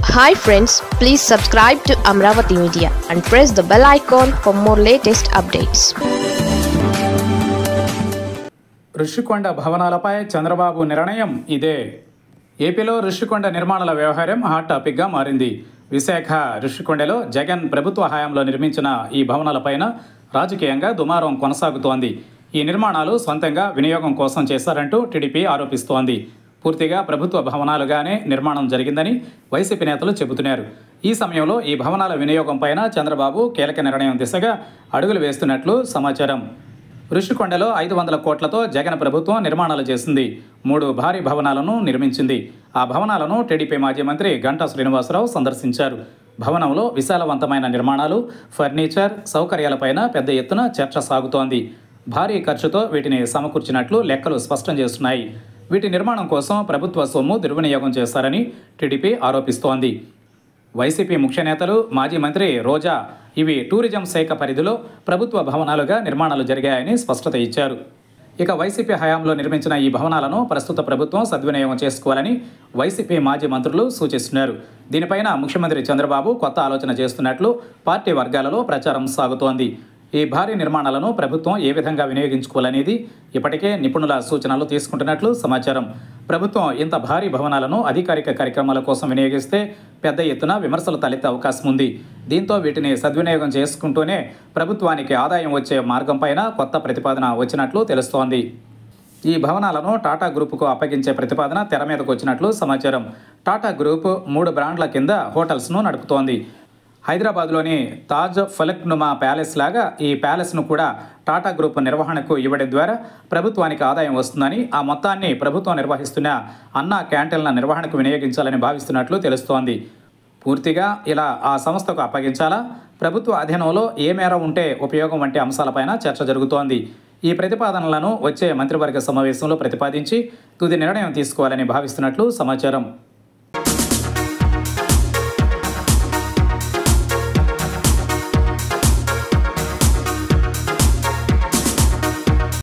hi friends please subscribe to Amaravati media and press the bell icon for more latest updates Rushikonda భవనాలపై చంద్రబాబు నిర్ణయం ఇదే ఏపీలో ఋషికొండ నిర్మాణాల వ్యవహారం హాట్ టాపిక్గా మారింది విశాఖ ఋషికొండలో జగన్ ప్రభుత్వ హయాంలో నిర్మించిన ఈ భవనాలపైన రాజకీయంగా దుమారం కొనసాగుతోంది ఈ నిర్మాణాలు సొంతంగా వినియోగం కోసం చేశారంటూ టీడీపీ ఆరోపిస్తోంది పూర్తిగా ప్రభుత్వ భవనాలుగానే నిర్మాణం జరిగిందని వైసీపీ నేతలు చెబుతున్నారు ఈ సమయంలో ఈ భవనాల వినియోగం పైన చంద్రబాబు కీలక నిర్ణయం దిశగా అడుగులు వేస్తున్నట్లు సమాచారం ఋషికొండలో ఐదు వందల కోట్లతో జగన్ ప్రభుత్వం నిర్మాణాలు చేసింది మూడు భారీ భవనాలను నిర్మించింది ఆ భవనాలను టీడీపీ మాజీ మంత్రి గంటా శ్రీనివాసరావు సందర్శించారు భవనంలో విశాలవంతమైన నిర్మాణాలు ఫర్నిచర్ సౌకర్యాలపైన పెద్ద ఎత్తున చర్చ సాగుతోంది భారీ ఖర్చుతో వీటిని సమకూర్చినట్లు లెక్కలు స్పష్టం చేస్తున్నాయి వీటి నిర్మాణం కోసం ప్రభుత్వ సొమ్ము దుర్వినియోగం చేస్తారని టీడీపీ ఆరోపిస్తోంది వైసీపీ ముఖ్య నేతలు మాజీ మంత్రి రోజా ఇవి టూరిజం శాఖ పరిధిలో ప్రభుత్వ భవనాలుగా నిర్మాణాలు జరిగాయని స్పష్టత ఇచ్చారు ఇక వైసీపీ హయాంలో నిర్మించిన ఈ భవనాలను ప్రస్తుత ప్రభుత్వం సద్వినియోగం చేసుకోవాలని వైసీపీ మాజీ మంత్రులు సూచిస్తున్నారు దీనిపైన ముఖ్యమంత్రి చంద్రబాబు కొత్త ఆలోచన చేస్తున్నట్లు పార్టీ వర్గాలలో ప్రచారం సాగుతోంది ఈ భారీ నిర్మాణాలను ప్రభుత్వం ఏ విధంగా వినియోగించుకోవాలనేది ఇప్పటికే నిపుణుల సూచనలు తీసుకుంటున్నట్లు సమాచారం ప్రభుత్వం ఇంత భారీ భవనాలను అధికారిక కార్యక్రమాల కోసం వినియోగిస్తే పెద్ద ఎత్తున విమర్శలు తలెత్తే అవకాశం ఉంది దీంతో వీటిని సద్వినియోగం చేసుకుంటూనే ప్రభుత్వానికి ఆదాయం వచ్చే మార్గంపైన కొత్త ప్రతిపాదన వచ్చినట్లు తెలుస్తోంది ఈ భవనాలను టాటా గ్రూపుకు అప్పగించే ప్రతిపాదన తెర మీదకు వచ్చినట్లు సమాచారం టాటా గ్రూప్ మూడు బ్రాండ్ల కింద హోటల్స్ను నడుపుతోంది హైదరాబాద్లోని తాజ్ ఫలక్నుమా ప్యాలెస్ లాగా ఈ ప్యాలెస్ను కూడా టాటా గ్రూప్ నిర్వహణకు ఇవ్వడం ద్వారా ప్రభుత్వానికి ఆదాయం వస్తుందని ఆ మొత్తాన్ని ప్రభుత్వం నిర్వహిస్తున్న అన్నా క్యాంటీన్ల నిర్వహణకు వినియోగించాలని భావిస్తున్నట్లు తెలుస్తోంది పూర్తిగా ఇలా ఆ సంస్థకు అప్పగించాలా ప్రభుత్వ అధీనంలో ఏ మేర ఉంటే ఉపయోగం వంటి అంశాలపైన చర్చ జరుగుతోంది ఈ ప్రతిపాదనలను వచ్చే మంత్రివర్గ సమావేశంలో ప్రతిపాదించి తుది నిర్ణయం తీసుకోవాలని భావిస్తున్నట్లు సమాచారం